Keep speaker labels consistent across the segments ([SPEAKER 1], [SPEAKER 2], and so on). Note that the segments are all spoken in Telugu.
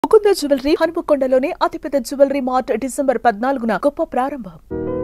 [SPEAKER 1] ముకుంద జ్యువెలరీ హనుమకొండలోని అతిపెద్ద జ్యువెలరీ మార్ట్ డిసెంబర్ పద్నాలుగున గొప్ప ప్రారంభం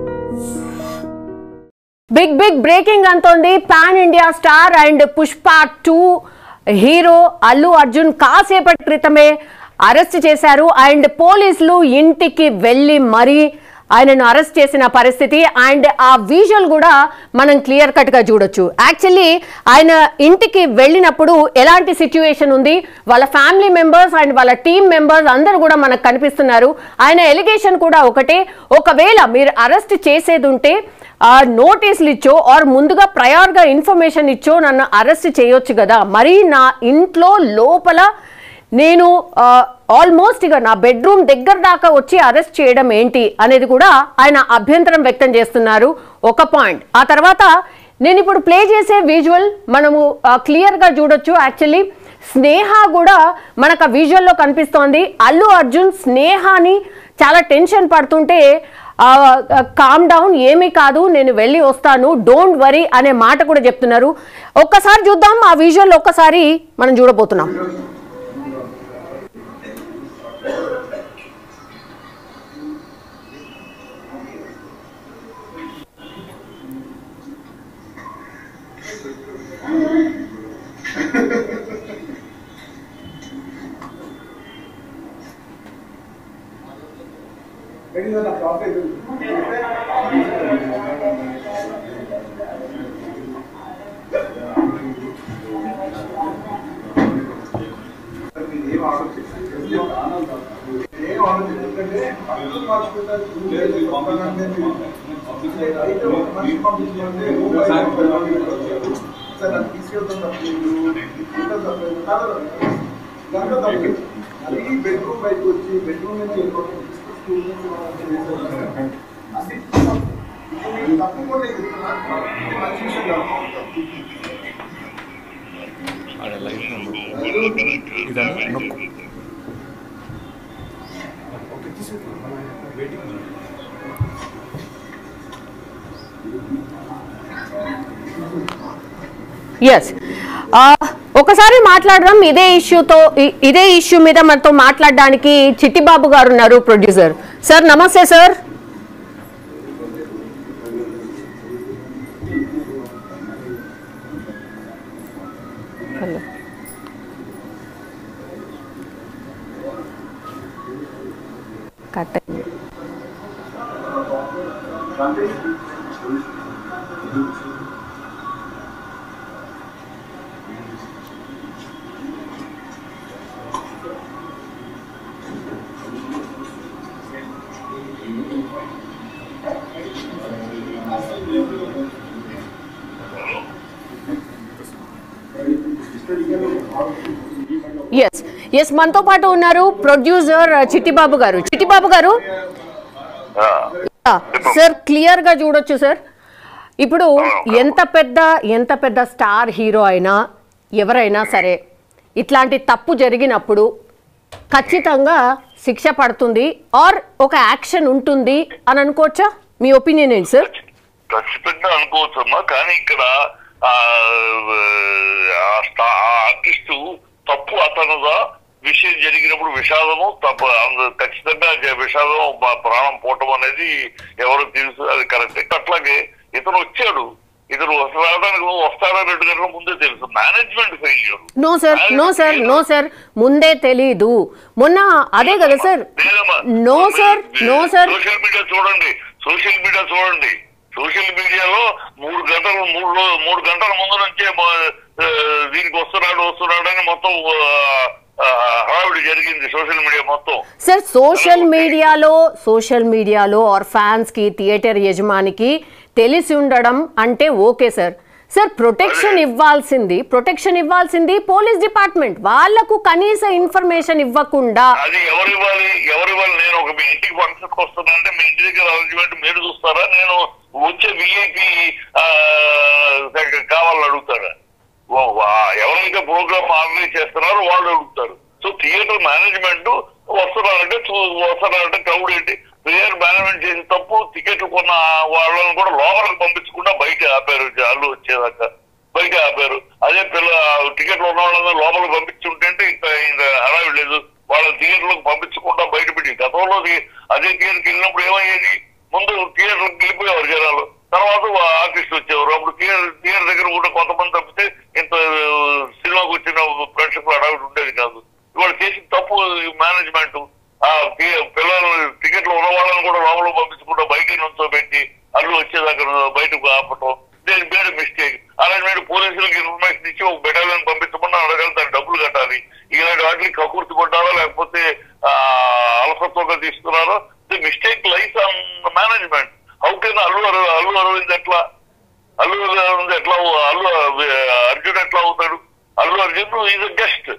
[SPEAKER 2] బిగ్ బిగ్ బ్రేకింగ్ అంతోంది pan India star and Pushpa two hero Allu Arjun కాసేపటి క్రితమే అరెస్ట్ చేశారు అండ్ పోలీసులు ఇంటికి వెళ్ళి మరీ ఆయనను అరెస్ట్ చేసిన పరిస్థితి అండ్ ఆ విజువల్ కూడా మనం క్లియర్ కట్ గా చూడొచ్చు యాక్చువల్లీ ఆయన ఇంటికి వెళ్ళినప్పుడు ఎలాంటి సిచ్యువేషన్ ఉంది వాళ్ళ ఫ్యామిలీ మెంబర్స్ అండ్ వాళ్ళ టీమ్ మెంబర్స్ అందరూ కూడా మనకు కనిపిస్తున్నారు ఆయన ఎలిగేషన్ కూడా ఒకటే ఒకవేళ మీరు అరెస్ట్ చేసేది ఉంటే ఆ నోటీసులు ఇచ్చో ఆర్ ముందుగా ప్రయార్గా ఇన్ఫర్మేషన్ ఇచ్చో నన్ను అరెస్ట్ చేయొచ్చు కదా మరి నా ఇంట్లో లోపల నేను ఆల్మోస్ట్ ఇక నా బెడ్రూమ్ దగ్గర దాకా వచ్చి అరెస్ట్ చేయడం ఏంటి అనేది కూడా ఆయన అభ్యంతరం వ్యక్తం చేస్తున్నారు ఒక పాయింట్ ఆ తర్వాత నేను ఇప్పుడు ప్లే చేసే విజువల్ మనము క్లియర్గా చూడొచ్చు యాక్చువల్లీ స్నేహ కూడా మనకు ఆ విజువల్లో కనిపిస్తోంది అల్లు అర్జున్ స్నేహాని చాలా టెన్షన్ పడుతుంటే కామ్ డౌన్ ఏమీ కాదు నేను వెళ్ళి వస్తాను డోంట్ వరీ అనే మాట కూడా చెప్తున్నారు ఒక్కసారి చూద్దాం ఆ విజువల్ ఒక్కసారి మనం చూడబోతున్నాం
[SPEAKER 3] ఏం ఆలోచించాలి ఏం ఆలోచించాలి ఎందుకంటే అందరూ మార్చుకుంటారు లేదు పంపకంటే అయితే ఒక మనిషి పంపించుకుంటే రూపాయి సార్ అది తీసుకెళ్తాం తప్పలేదు ఇంట్లో తప్పలేదు కాదు దాంట్లో తప్పలేదు అది బెడ్రూమ్ బయటకు వచ్చి బెడ్రూమ్ నుంచి వెళ్ళిపోవడం స్కూల్ నుంచి మనం అది ఇది తప్పు కూడా నేను చెప్తున్నా ఇది మంచి విషయం కాదు
[SPEAKER 2] ఎస్ ఒకసారి మాట్లాడదాం ఇదే ఇష్యూతో ఇ- ఇదే ఇష్యూ మీద మనతో మాట్లాడడానికి చిట్టిబాబు గారు ఉన్నారు ప్రొడ్యూసర్ సార్ నమస్తే సార్ హలో కట్ అయింది. ఎస్ ఎస్ మనతో పాటు ఉన్నారు ప్రొడ్యూసర్ చిట్టిబాబు గారు చిట్టిబాబు గారు సార్ క్లియర్ గా చూడొచ్చు సార్ ఇప్పుడు ఎంత పెద్ద ఎంత పెద్ద స్టార్ హీరో అయినా ఎవరైనా సరే ఇట్లాంటి తప్పు జరిగినప్పుడు ఖచ్చితంగా శిక్ష పడుతుంది ఆర్ ఒక యాక్షన్ ఉంటుంది అని అనుకోవచ్చా మీ ఒపీనియన్ ఏంటి సార్
[SPEAKER 4] ఖచ్చితంగా అనుకోవచ్చమ్మా కానీ ఇక్కడ ఆ, ఆ స్టా- ఆ ఆర్టిస్టు తప్పు అతనుగా విషయం జరిగినప్పుడు విషాదము తప్పు అంద- ఖచ్చితంగా జ- విషాదం ప- ప్రాణం పోవటం అనేది ఎవరు తెలుసు అది కరెక్ట్ అట్లాగే ఇతను వచ్చాడు ఇతను రావడానికి వస్తాడా రెండు గంటల ముందే తెలుసు management failure
[SPEAKER 2] no sir no sir no sir ముందే తెలీదు మొన్న అదే కదా sir no sir no sir
[SPEAKER 4] social media చూడండి సోషల్ మీడియా చూడండి సోషల్ మీడియాలో మూడు గంటలు మూడు రో- మూడు గంటల ముందు నుంచే మ- ఆ, దీనికి వస్తున్నాడు వస్తున్నాడు అని మొత్తం ఆ, హడావిడి జరిగింది సోషల్ మీడియా మొత్తం
[SPEAKER 2] సార్ సోషల్ మీడియాలో సోషల్ మీడియాలో ఆర్ ఫ్యాన్స్ కి థియేటర్ యజమానికి తెలిసి ఉండడం అంటే ఓకే సార్ సార్ ప్రొటెక్షన్ ఇవ్వాల్సింది ప్రొటెక్షన్ ఇవ్వాల్సింది పోలీస్ డిపార్ట్మెంట్ వాళ్లకు కనీస ఇన్ఫర్మేషన్ ఇవ్వకుండా
[SPEAKER 4] అది ఎవరు ఇవ్వాలి ఎవరు ఇవ్వాలి నేను ఒక మీ ఇంటికి ఫంక్షన్ వస్తున్నా అంటే మీ ఇంటి దగ్గర అరేంజ్మెంట్ మీరు చూస్తారా నేను వచ్చే విఐపి కావాలని అడుగుతారా వా- వా- ఎవరైతే ప్రోగ్రామ్ ఆర్గనైజ్ చేస్తున్నారో వాళ్ళు అడుగుతారు సో థియేటర్ మేనేజ్మెంట్ వస్తున్నారంటే చూ- వస్తున్నారంటే క్రౌడ్ ఏంటి థియేటర్ మేనేజ్మెంట్ చేసిన తప్పు టికెట్లు కొన్న వాళ్ళని కూడా లోపలికి పంపించకుండా బయట ఆపారు వాళ్ళు వచ్చేదాకా బయట ఆపారు అదే పిల్ల టికెట్లు ఉన్న వాళ్ళని లోపలికి పంపించుంటే ఇంకా ఇంకా హడావిడి లేదు వాళ్ళ థియేటర్లకు పంపించకుండా బయటపెట్టి గతంలో ది- అదే థియేటర్కి వెళ్ళినప్పుడు ఏమయ్యేది ముందు థియేటర్కి వెళ్ళిపోయేవారు జనాలు తర్వాత ఆర్టిస్ట్ వచ్చేవారు అప్పుడు థియేటర్ థియేటర్ దగ్గర కూడా కొంతమంది తప్పితే ఇంత ఆ, సినిమాకు వచ్చిన ప్రేక్షకులు అడగడం ఉండేది కాదు ఇవాళ చేసిన తప్పు మేనేజ్మెంట్ ఆ థి- పిల్లలు టికెట్లు ఉన్న వాళ్ళని కూడా లోపల పంపించకుండా బయట నుంచోబెట్టి అల్లు వచ్చేదాకా బయటకు ఆపటం దేని పేరు మిస్టేక్ అలాంటి పోలీసులకు ఇన్ఫర్మేషన్ ఇచ్చి ఒక బెటాలియన్ పంపించకుండా అడగాలి దానికి డబ్బులు కట్టాలి ఇలాంటి వాటికి కకూర్తి పడ్డారో లేకపోతే ఆ, అలసత్వంగా తీసుకున్నారో the mistake life on management how can Allu అరవి- అల్లు అరవింద్ ఎట్లా అల్లు అరవింద్ ఎట్లా అల్లు అర్జున్ ఎట్లా అవుతాడు Allu Arjun is a guest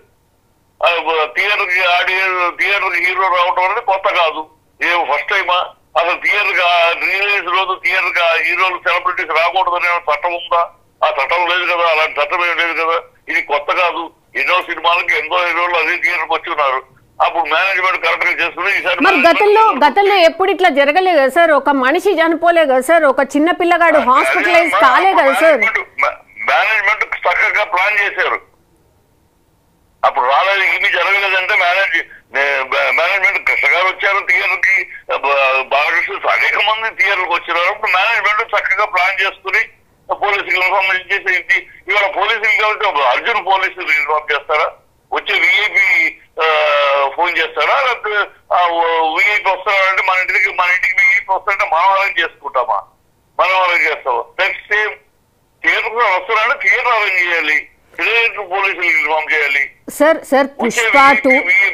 [SPEAKER 4] theatre కి ఆడి థియేటర్ కి హీరో రావడం అనేది కొత్త కాదు ఏ ఫస్ట్ టైమా అసలు థియేటర్ కి రిలీజ్ రోజు థియేటర్ కి ఆ హీరోలు సెలబ్రిటీస్ రాకూడదనే చట్టం ఉందా ఆ చట్టం లేదు కదా అలాంటి చట్టం ఏం లేదు కదా ఇది కొత్త కాదు ఎన్నో సినిమాలకి ఎంతో హీరోలు అదే థియేటర్కి వచ్చి ఉన్నారు అప్పుడు మేనేజ్మెంట్ కరెక్ట్ గా చేసుకుని ఈసారి
[SPEAKER 2] మరి గతంలో
[SPEAKER 4] management-
[SPEAKER 2] గతంలో ఎప్పుడు ఇట్లా జరగలే కదా సార్ ఒక మనిషి చనిపోలే కదా సార్ ఒక చిన్న పిల్లగాడు హాస్పిటలైజ్ కాలే కదా సార్
[SPEAKER 4] మేనేజ్మెంట్ చక్కగా ప్లాన్ చేశారు అప్పుడు రాలేదు ఇవి జరగలేదంటే మేనేజ్ మేనేజ్మెంట్ కృష్ణ గారు వచ్చారు థియేటర్ కి బాలకృష్ణ అనేక మంది థియేటర్కి వచ్చారు అప్పుడు మేనేజ్మెంట్ చక్కగా ప్లాన్ చేసుకుని పోలీసులకు ఇన్ఫర్మేషన్ చేసి ఇది ఇవాళ పోలీసులు కాబట్టి అర్జున్ పోలీసులు ఇన్ఫార్మ్ చేస్తారా వచ్చే విఐపి ఫోన్ చేస్తారా లేకపోతే విఐపి వస్తారంటే మన ఇంటికి మన ఇంటికి విఐపి వస్తారంటే మనం అరేంజ్ చేసుకుంటామా మనం అరేంజ్ చేస్తాం నెక్స్ట్ సేమ్ థియేటర్ వస్తారంటే థియేటర్ అరేంజ్ చేయాలి థియేటర్ పోలీసులు ఇన్ఫార్మ్ చేయాలి
[SPEAKER 2] sir sir Pushpa two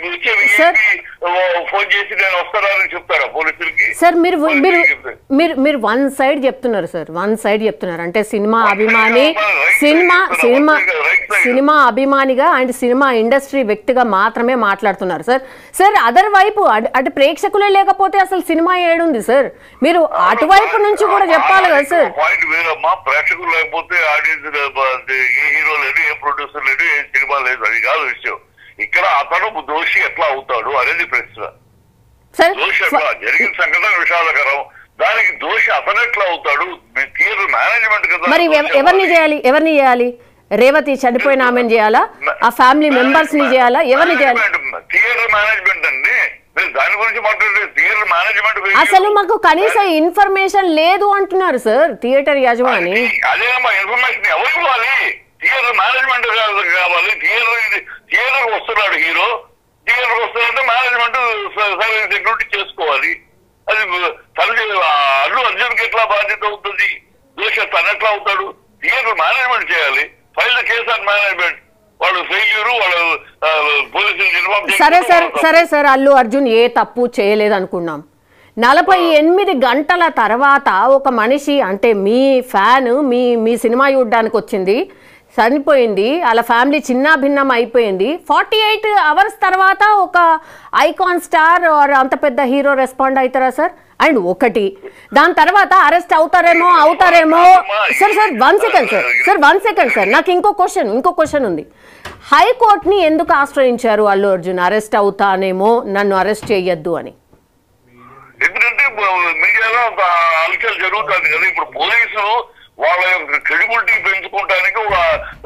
[SPEAKER 2] sir
[SPEAKER 4] phone చేసి నేను వస్తారా అని చెప్తారా పోలీసులకి
[SPEAKER 2] సార్ మీరు మీరు
[SPEAKER 4] పోలీసులకి చెప్తారు.
[SPEAKER 2] మీరు మీరు వన్ సైడ్ చెప్తున్నారు సార్ వన్ సైడ్ చెప్తున్నారు అంటే సినిమా అభిమాని సినిమా సినిమా సినిమా అభిమానిగా అండ్ సినిమా ఇండస్ట్రీ వ్యక్తిగా మాత్రమే మాట్లాడుతున్నారు సార్ సార్ అదర్ వైపు అటు- అటు ప్రేక్షకులే లేకపోతే అసలు సినిమా ఏడుంది సార్ మీరు అటువైపు నుంచి కూడా చెప్పాలి కదా సార్
[SPEAKER 4] పాయింట్ వేరమ్మా ప్రేక్షకులు లేకపోతే ఆడియన్స్ ఏ హీరో లేడు ఏ ప్రొడ్యూసర్ లేడు ఏ సినిమా లేదు అది కాదు విషయం ఇక్కడ అతను దోషి ఎట్లా అవుతాడు అనేది ప్రశ్న
[SPEAKER 2] సార్
[SPEAKER 4] దోషి ఎట్లా జరిగిన సంఘటన విషాదకరం దానికి దోషి అతను ఎట్లా అవుతాడు థియేటర్ మేనేజ్మెంట్ కదా
[SPEAKER 2] మరి ఎవ-
[SPEAKER 4] దోషి
[SPEAKER 2] ఎవరిని
[SPEAKER 4] అవ్వాలి.
[SPEAKER 2] చేయాలి ఎవరిని చేయాలి రేవతి చనిపోయిన ఆమెను చేయాలా ఆ ఫ్యామిలీ మెంబర్స్ ని చేయాలా ఎవరిని చేయాలి
[SPEAKER 4] మేనేజ్మెంట్, థియేటర్ మేనేజ్మెంట్ అండి మీరు దాని గురించి మాట్లాడే థియేటర్ మేనేజ్మెంట్ వేరు.
[SPEAKER 2] అసలు మాకు కనీసం ఇన్ఫర్మేషన్ లేదు అంటున్నారు సార్ థియేటర్ యజమాని
[SPEAKER 4] అదేనమ్మా ఇన్ఫర్మేషన్ ఎవరు ఇవ్వాలి థియేటర్ మేనేజ్మెంట్ కాదు కావాలి థియేటర్ థియేటర్ వస్తున్నాడు హీరో థియేటర్ వస్తున్నాడంటే మేనేజ్మెంట్ సరైన సెక్యూరిటీ చేసుకోవాలి అది తన అల్లు అర్జున్కి ఎట్లా బాధ్యత అవుతుంది దోష తన ఎట్లా అవుతాడు థియేటర్ మేనేజ్మెంట్ చేయాలి ఫైల్ కేసు ఆన్ మేనేజ్మెంట్ వాళ్ళు ఫెయిల్యూర్ వాళ్ళు పోలీసులు ఇన్ఫార్మ్
[SPEAKER 2] సరే సార్ సరే సార్ అల్లు అర్జున్ ఏ తప్పు చేయలేదు అనుకున్నాం నలభై ఎనిమిది గంటల తర్వాత ఒక మనిషి అంటే మీ ఫ్యాన్ మీ మీ సినిమా చూడడానికి వచ్చింది చనిపోయింది వాళ్ళ ఫ్యామిలీ చిన్న భిన్నం అయిపోయింది ఫార్టీ ఎయిట్ అవర్స్ తర్వాత ఒక ఐకాన్ స్టార్ ఆర్ అంత పెద్ద హీరో రెస్పాండ్ అవుతారా సార్ అండ్ ఒకటి దాని తర్వాత అరెస్ట్ అవుతారేమో అవుతారేమో sir sir one second sir sir one second sir నాకు ఇంకో క్వశ్చన్ ఇంకో క్వశ్చన్ ఉంది హైకోర్టుని ఎందుకు ఆశ్రయించారు అల్లు అర్జున్ అరెస్ట్ అవుతానేమో నన్ను అరెస్ట్ చేయొద్దు అని
[SPEAKER 4] ఎందుకంటే మీడియాలో ఒక అలచల్ జరుగుతుంది కదా ఇప్పుడు పోలీసులు వాళ్ళ యొక్క క్రెడిబిలిటీ పెంచుకోవడానికి ఒక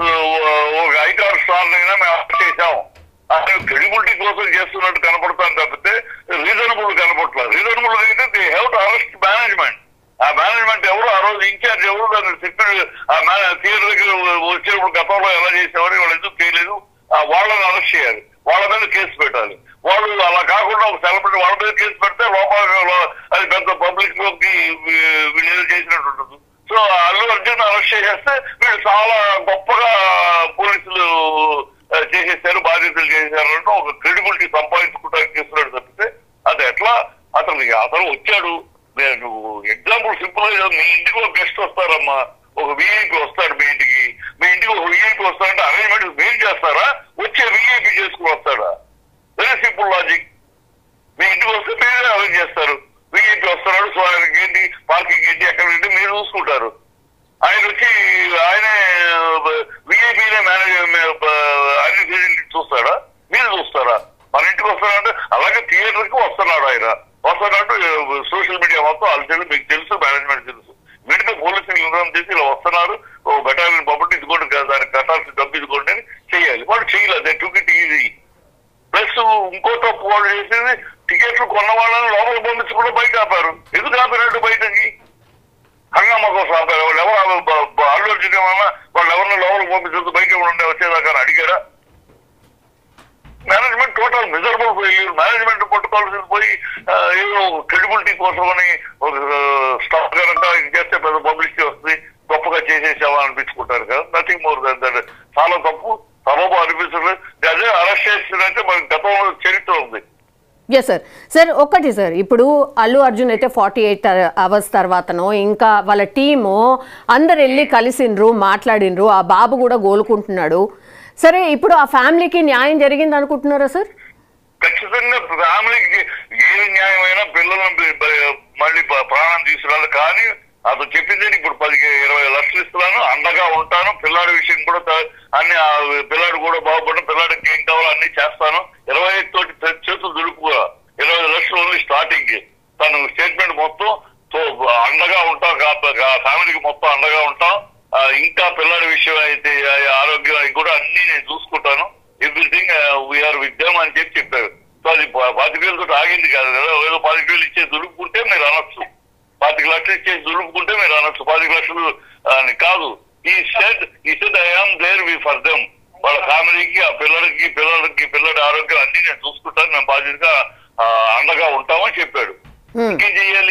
[SPEAKER 4] ఒక ఐకార్ స్టార్ అయినా మేము అరెస్ట్ చేశాం అసలు క్రెడిబిలిటీ కోసం చేస్తున్నట్టు కనపడతాను తప్పితే రీజనబుల్ కనపడట్లేదు రీజనబుల్ అయితే they have to arrest management ఆ మేనేజ్మెంట్ ఎవరు ఆ రోజు ఇన్ఛార్జ్ ఎవరు దాన్ని చెప్పారు ఆ థియేటర్ దగ్గర వచ్చేటప్పుడు గతంలో ఎలా చేసేవారు వాళ్ళు ఎందుకు చేయలేదు ఆ వాళ్ళని అరెస్ట్ చేయాలి వాళ్ళ మీద కేసు పెట్టాలి వాళ్ళు అలా కాకుండా ఒక సెలబ్రిటీ వాళ్ళ మీద కేసు పెడితే లోపల అది పెద్ద పబ్లిక్ లోకి వీ- వీళ్ళు ఏదో చేసినట్టు ఉంటుంది సో అల్లు అర్జున్ అరెస్ట్ చేసేస్తే వీళ్ళు చాలా గొప్పగా పోలీసులు ఆ, చేసేసారు బాధ్యతలు చేసేసారు అంటే ఒక క్రెడిబిలిటీ సంపాదించుకోవడానికి చేస్తున్నాడు తప్పితే అది ఎట్లా అతను అతను వచ్చాడు నేను ఎగ్జాంపుల్ సింపుల్ గా మీ ఇంటికి ఒక గెస్ట్ వస్తారమ్మా ఒక విఐపి వస్తాడు మీ ఇంటికి మీ ఇంటికి ఒక విఐపి వస్తాడంటే అరేంజ్మెంట్ మీరు చేస్తారా వచ్చే విఐపి చేసుకుని వస్తాడా వెరీ సింపుల్ లాజిక్ మీ ఇంటికి వస్తే మీరే అరేంజ్ చేస్తారు విఐపి వస్తున్నాడు సో ఆయనకి ఏంటి పార్కింగ్ ఏంటి ఎక్కడ ఏంటి మీరు చూసుకుంటారు ఆయన వచ్చి ఆయనే విఐపీనే మేనేజ్ అన్ని ఫెసిలిటీ చూస్తాడా మీరు చూస్తారా మన ఇంటికి వస్తాడంటే అలాగే థియేటర్ కి వస్తున్నాడు ఆయన వస్తున్నాడు సోషల్ మీడియా మొత్తం అలచలు మీకు తెలుసు మేనేజ్మెంట్ తెలుసు వీటితో పోలీసులు ఇన్ఫార్మ్ చేసి ఇలా వస్తున్నారు ఓ బెటాలియన్ పంపండి ఇదిగోండి కదా దానికి కట్టాల్సిన డబ్బు ఇదిగోండి అని చేయాలి వాడు చేయలేదు they took it easy plus ఇంకో తప్పు వాళ్ళు చేసింది టికెట్లు కొన్న వాళ్ళని లోపలికి పంపించకుండా బయట ఆపారు ఎందుకు ఆపినట్టు బయటకి హంగామా కోసం ఆపారు వాళ్ళు ఎవరు బ- బ- అల్లు అర్జున్ ఏమన్నా వాళ్ళు ఎవరిని లోపలికి పంపించదు బయట ఉండే వచ్చేదాకా అని అడిగారా management total miserable failure management పట్టుకోవాల్సింది పోయి ఆ, ఏదో క్రెడిబిలిటీ కోసం అని ఒక స్టాక్ కనుక ఇది చేస్తే పెద్ద పబ్లిసిటీ వస్తుంది గొప్పగా చేసేసావా అనిపించుకుంటారు కదా నథింగ్ మోర్ దాన్ దట్ చాలా తప్పు సబబు అనిపిస్తుంది అదే అరెస్ట్ చేసిందంటే మన గతంలో చరిత్ర ఉంది
[SPEAKER 2] ఎస్ సార్ సార్ ఒక్కటి సార్ ఇప్పుడు అల్లు అర్జున్ అయితే ఫార్టీ ఎయిట్ అవర్స్ తర్వాతనో ఇంకా వాళ్ళ టీము అందరు వెళ్ళి కలిసిండ్రు మాట్లాడిండ్రు ఆ బాబు కూడా గోలుకుంటున్నాడు సరే ఇప్పుడు ఆ ఫ్యామిలీకి న్యాయం జరిగింది అనుకుంటున్నారా సార్
[SPEAKER 4] ఖచ్చితంగా ఫ్యామిలీకి ఏ న్యాయమైనా పిల్లలను బ- బ- మళ్ళీ ప- ప్రాణం తీసుకురాలి కానీ అతను చెప్పింది ఇప్పుడు పదికి ఇరవై లక్షలు ఇస్తున్నాను అండగా ఉంటాను పిల్లాడి విషయం కూడా త- అన్ని ఆ పిల్లాడు కూడా బాగుపడడం పిల్లాడికి ఏం కావాలో అన్ని చేస్తాను ఇరవై ఐదు తోటి చే- చేతులు దులుపు ఇరవై ఐదు లక్షలు ఓన్లీ స్టార్టింగ్ కి తను స్టేట్మెంట్ మొత్తం తో అండగా ఉంటాం ఫ్యామిలీకి మొత్తం అండగా ఉంటాం ఆ, ఇంకా పిల్లాడి విషయం అయితే ఆ, ఆరోగ్యం అవి కూడా అన్ని నేను చూసుకుంటాను ఎవ్రీథింగ్ వీఆర్ విత్ దెమ్ అని చెప్పి చెప్పారు సో అది పా- పాతిక వేలతో ఆగింది కాదు కదా ఏదో పాతిక వేలు ఇచ్చే దులుపుకుంటే మీరు అనొచ్చు పాతిక లక్షలు ఇచ్చేసి దులుపుకుంటే మీరు అనొచ్చు పాతిక లక్షలు అని కాదు he said he said I am there we for them వాళ్ళ ఫ్యామిలీకి ఆ పిల్లలకి పిల్లలకి పిల్లడి ఆరోగ్యం అన్ని నేను చూసుకుంటాను మేము బాధ్యతగా ఆ, అండగా ఉంటామని చెప్పాడు
[SPEAKER 2] Hmm.
[SPEAKER 4] ఇంకేం చెయ్యాలి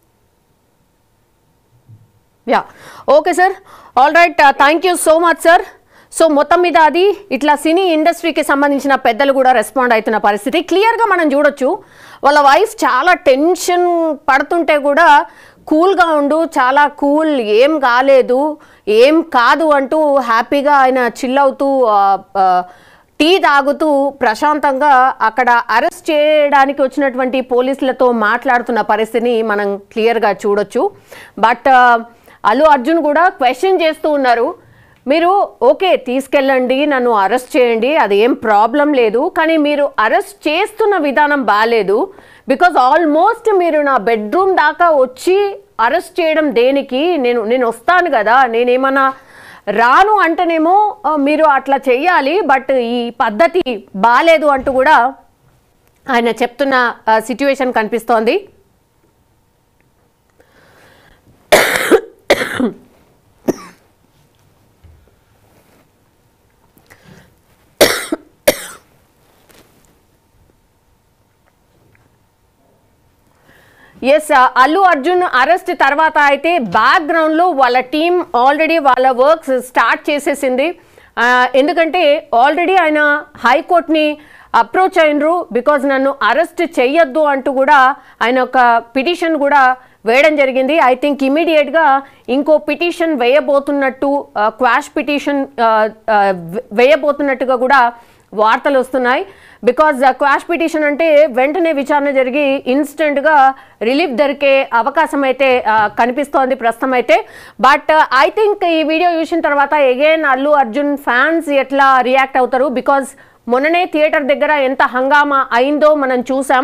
[SPEAKER 2] yeah okay sir all right thank you so much sir so మొత్తం మీద అది ఇట్లా సినీ ఇండస్ట్రీకి సంబంధించిన పెద్దలు కూడా రెస్పాండ్ అవుతున్న పరిస్థితి క్లియర్గా మనం చూడొచ్చు వాళ్ళ వైఫ్ చాలా టెన్షన్ పడుతుంటే కూడా కూల్గా ఉండు చాలా కూల్ ఏం కాలేదు ఏం కాదు అంటూ హ్యాపీగా ఆయన చిల్ అవుతూ ఆ, ఆ, టీ తాగుతూ ప్రశాంతంగా అక్కడ అరెస్ట్ చేయడానికి వచ్చినటువంటి పోలీసులతో మాట్లాడుతున్న పరిస్థితిని మనం క్లియర్గా చూడొచ్చు బట్ అల్లు అర్జున్ కూడా క్వశ్చన్ చేస్తూ ఉన్నారు మీరు ఓకే తీసుకెళ్ళండి నన్ను అరెస్ట్ చేయండి అది ఏం ప్రాబ్లం లేదు కానీ మీరు అరెస్ట్ చేస్తున్న విధానం బాగాలేదు బికాజ్ ఆల్మోస్ట్ మీరు నా బెడ్రూమ్ దాకా వచ్చి అరెస్ట్ చేయడం దేనికి నేను నేను వస్తాను కదా నేనేమన్నా రాను అంటేనేమో ఆ, మీరు అట్లా చెయ్యాలి బట్ ఈ పద్ధతి బాగాలేదు అంటూ కూడా ఆయన చెప్తున్న సిచ్యువేషన్ కనిపిస్తోంది ఎస్ అల్లు అర్జున్ అరెస్ట్ తర్వాత అయితే బ్యాక్గ్రౌండ్లో వాళ్ళ టీం ఆల్రెడీ వాళ్ళ వర్క్స్ స్టార్ట్ చేసేసింది ఆ, ఎందుకంటే ఆల్రెడీ ఆయన హైకోర్టుని అప్రోచ్ అయినరు బికాజ్ నన్ను అరెస్ట్ చెయ్యొద్దు అంటూ కూడా ఆయన ఒక పిటిషన్ కూడా వేయడం జరిగింది ఐ థింక్ ఇమీడియట్గా ఇంకో పిటిషన్ వేయబోతున్నట్టు క్వాష్ పిటిషన్ వేయబోతున్నట్టుగా కూడా వార్తలు వస్తున్నాయి బికాజ్ క్వాష్ పిటిషన్ అంటే వెంటనే విచారణ జరిగి ఇన్స్టెంట్గా రిలీఫ్ దొరికే అవకాశం అయితే ఆ, కనిపిస్తోంది ప్రస్తుతం అయితే బట్ ఐ థింక్ ఈ వీడియో చూసిన తర్వాత ఎగైన్ అల్లు అర్జున్ ఫ్యాన్స్ ఎట్లా రియాక్ట్ అవుతారు బికాజ్ మొన్ననే థియేటర్ దగ్గర ఎంత హంగామా అయిందో మనం చూసాం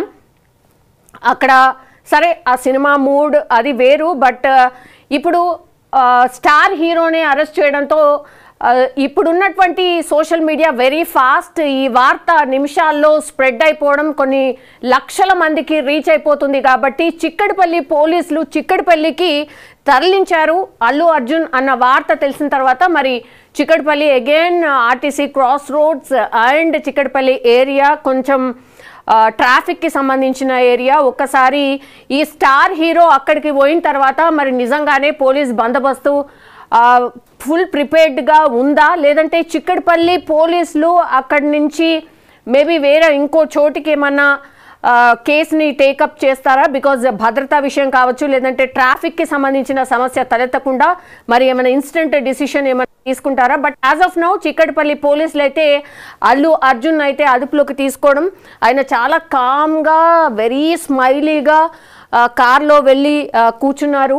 [SPEAKER 2] అక్కడ సరే ఆ సినిమా మూడ్ అది వేరు బట్ ఇప్పుడు ఆ, స్టార్ హీరోని అరెస్ట్ చేయడంతో ఆ, ఇప్పుడున్నటువంటి సోషల్ మీడియా వెరీ ఫాస్ట్ ఈ వార్త నిమిషాల్లో స్ప్రెడ్ అయిపోవడం కొన్ని లక్షల మందికి రీచ్ అయిపోతుంది కాబట్టి చిక్కడిపల్లి పోలీసులు చిక్కడిపల్లికి తరలించారు అల్లు అర్జున్ అన్న వార్త తెలిసిన తర్వాత మరి Chikkadpally again RTC cross roads and Chikkadpally area కొంచెం ఆ, ట్రాఫిక్కి సంబంధించిన ఏరియా ఒక్కసారి ఈ స్టార్ హీరో అక్కడికి పోయిన తర్వాత మరి నిజంగానే పోలీస్ బందోబస్తు ఆ, ఫుల్ ప్రిపేర్డ్గా ఉందా లేదంటే చిక్కడిపల్లి పోలీసులు అక్కడి నుంచి మేబీ వేరే ఇంకో చోటికి ఏమన్నా ఆ, కేసుని టేకప్ చేస్తారా బికాజ్ భద్రతా విషయం కావచ్చు లేదంటే ట్రాఫిక్కి సంబంధించిన సమస్య తలెత్తకుండా మరి ఏమైనా ఇన్స్టెంట్ డిసిషన్ ఏమైనా తీసుకుంటారా but as of now Chikkadpally పోలీసులు అయితే అల్లు అర్జున్ అయితే అదుపులోకి తీసుకోవడం ఆయన చాలా కామ్గా వెరీ స్మైలీగా కార్లో వెళ్ళి ఆ, కూర్చున్నారు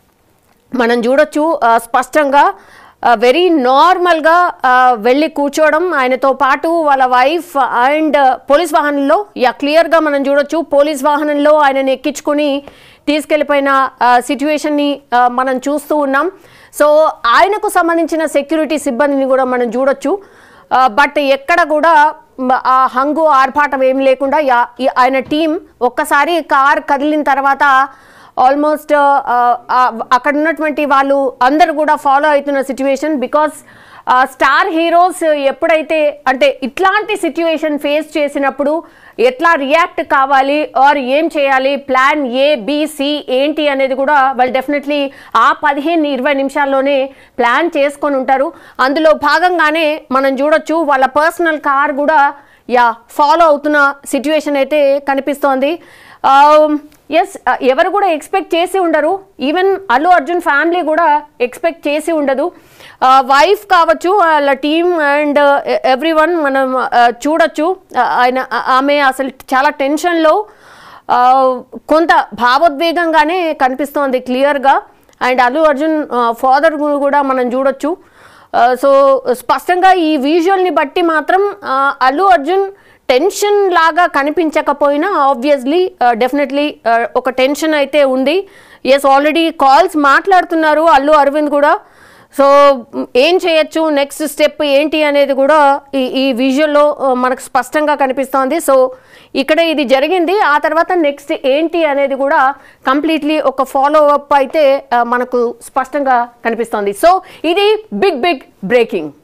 [SPEAKER 2] మనం చూడొచ్చు ఆ, స్పష్టంగా వెరీ నార్మల్గా వెళ్ళి కూర్చోవడం ఆయనతో పాటు వాళ్ళ వైఫ్ అండ్ పోలీస్ వాహనంలో యా క్లియర్గా మనం చూడొచ్చు పోలీస్ వాహనంలో ఆయనని ఎక్కించుకొని తీసుకెళ్ళిపోయిన సిచ్యువేషన్ని మనం చూస్తూ ఉన్నాం సో ఆయనకు సంబంధించిన సెక్యూరిటీ సిబ్బందిని కూడా మనం చూడొచ్చు బట్ ఎక్కడ కూడా మ- ఆ హంగు ఆర్భాటం ఏం లేకుండా యా- ఈ- ఆయన టీం ఒక్కసారి కార్ కదిలిన తర్వాత ఆల్మోస్ట్ అక్కడ ఉన్నటువంటి వాళ్ళు అందరు కూడా ఫాలో అవుతున్న సిచ్యువేషన్ బికాస్ స్టార్ హీరోస్ ఎప్పుడైతే అంటే ఇట్లాంటి సిచ్యువేషన్ ఫేస్ చేసినప్పుడు ఎట్లా రియాక్ట్ కావాలి ఆర్ ఏం చేయాలి ప్లాన్ ఏ సి ఏంటి అనేది కూడా వాళ్ళు డెఫినెట్లీ ఆ పదిహేను ఇరవై నిమిషాల్లోనే ప్లాన్ చేసుకొని ఉంటారు అందులో భాగంగానే మనం చూడొచ్చు వాళ్ళ పర్సనల్ కార్ కూడా యా ఫాలో అవుతున్న సిచ్యువేషన్ అయితే కనిపిస్తోంది ఎస్ ఎవరు కూడా ఎక్స్పెక్ట్ చేసి ఉండరు ఈవెన్ అల్లు అర్జున్ ఫ్యామిలీ కూడా ఎక్స్పెక్ట్ చేసి ఉండదు వైఫ్ కావచ్చు వాళ్ళ టీమ్ అండ్ ఎవ్రీ వన్ మనం uh, చూడొచ్చు Uh, ఆయన ఆ- ఆమె అసలు చాలా టెన్షన్లో కొంత భావోద్వేగంగానే కనిపిస్తోంది క్లియర్గా అండ్ అల్లు అర్జున్ ఫాదర్ కూడా మనం చూడొచ్చు సో స్పష్టంగా ఈ విజువల్ని బట్టి మాత్రం ఆ, అల్లు అర్జున్ టెన్షన్ లాగా కనిపించకపోయినా ఆబ్వియస్లీ డెఫినెట్లీ ఒక టెన్షన్ అయితే ఉంది ఎస్ ఆల్రెడీ కాల్స్ మాట్లాడుతున్నారు అల్లు అరవింద్ కూడా సో మ్, ఏం చేయొచ్చు నెక్స్ట్ స్టెప్ ఏంటి అనేది కూడా ఈ ఈ విజువల్లో మనకు స్పష్టంగా కనిపిస్తోంది సో ఇక్కడ ఇది జరిగింది ఆ తర్వాత నెక్స్ట్ ఏంటి అనేది కూడా కంప్లీట్లీ ఒక ఫాలో అప్ అయితే ఆ, మనకు స్పష్టంగా కనిపిస్తోంది సో ఇది బిగ్ బిగ్ బ్రేకింగ్